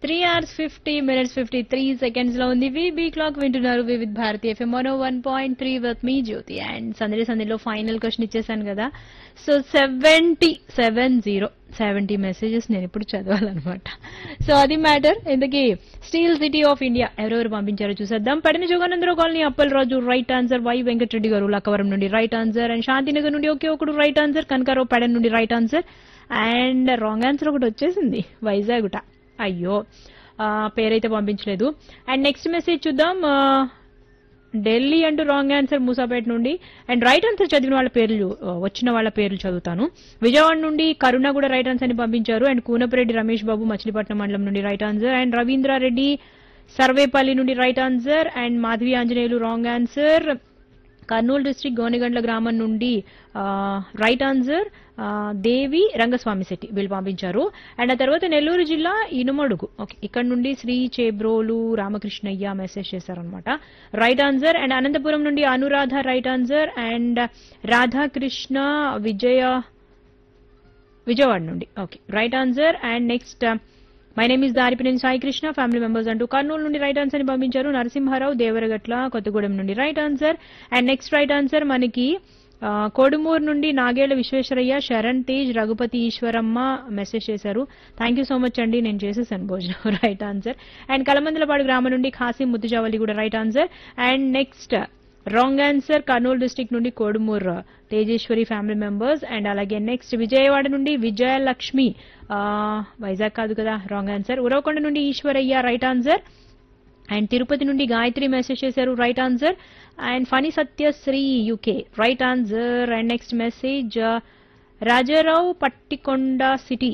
three hours fifty minutes fifty three seconds లో ఉంది విబీ క్లాక్ వింటున్నారు వివిధ్ భారతి ఎఫ్ఎం మరో one point three with me Jyothi and సందడి సందడిలో ఫైనల్ క్వశ్చన్ ఇచ్చేసాను కదా so seventy seven zero seventy messages నేను ఇప్పుడు చదవాలన్నమాట సో అది మ్యాటర్ ఇంతకీ స్టీల్ సిటీ ఆఫ్ ఇండియా ఎవరెవరు పంపించారో చూసేద్దాం పడిన Joganandarao colony Appalaraju right answer Y Venkatareddy garu Lakkavaram నుండి రైట్ ఆన్సర్ అండ్ శాంతినగర్ నుండి ఒకే ఒకడు రైట్ ఆన్సర్ కనకారావు పెడన్ నుండి right answer and wrong answer ఒకటి వచ్చేసింది వైజాగుట అయ్యో ఆ, పేరైతే పంపించలేదు అండ్ నెక్స్ట్ మెసేజ్ చూద్దాం ఆ, ఢిల్లీ అంటూ రాంగ్ ఆన్సర్ మూసాపేట నుండి అండ్ రైట్ ఆన్సర్ చదివిన వాళ్ళ పేర్లు ఆ, వచ్చిన వాళ్ళ పేర్లు చదువుతాను విజయవాడ నుండి కరుణ కూడా రైట్ ఆన్సర్ ని పంపించారు అండ్ కూనపరెడ్డి రమేష్ బాబు మచిలీపట్నం మండలం నుండి right answer and Ravindrareddy Sarvepalli నుండి right answer and Madhavi Anjaneyulu wrong answer Kurnool district Gonegandla గ్రామం నుండి ఆ, రైట్ ఆన్సర్ ఆ, దేవి రంగస్వామి శెట్టి వీళ్ళు పంపించారు అండ్ ఆ తర్వాత నెల్లూరు జిల్లా ఇనుమడుగు ఓకే ఇక్కడ నుండి శ్రీ చేబ్రోలు రామకృష్ణయ్య మెసేజ్ చేశారనమాట రైట్ ఆన్సర్ అండ్ అనంతపురం నుండి Anuradha right answer and Radhakrishna Vijaya Vijayawada నుండి okay right answer and next my name is Daripineni Sai Krishna family members అంటూ కర్నూలు నుండి రైట్ ఆన్సర్ ని పంపించారు నరసింహారావు దేవరగట్ల కొత్తగూడెం నుండి right answer and next right answer మనకి ఆ, కోడుమూరు నుండి నాగేళ్ల విశ్వేశ్వరయ్య శరణ్ తేజ్ రఘుపతి ఈశ్వరమ్మ మెసేజ్ చేశారు థ్యాంక్ యూ సో మచ్ అండి నేను చేసేసాను భోజనం రైట్ ఆన్సర్ అండ్ కలమందలపాడు గ్రామం నుండి ఖాసిం ముద్దుజావలి కూడా right answer and next wrong answer Kurnool district నుండి Kodumuru Tejeswari family members and అలాగే నెక్స్ట్ విజయవాడ నుండి విజయలక్ష్మి ఆ, వైజాగ్ కాదు కదా రాంగ్ ఆన్సర్ ఉరవకొండ నుండి Eswaraiah right answer and Tirupati నుండి గాయత్రి మెసేజ్ చేశారు right answer and Phani Satyasri UK right answer and next message Rajarao Pattikonda city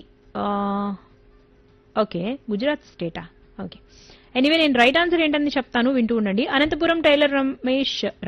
okay Gujarat స్టేటా ఓకే ఎనీవే నేను రైట్ ఆన్సర్ ఏంటని చెప్తాను వింటూ ఉండండి అనంతపురం టైలర్ రమేష్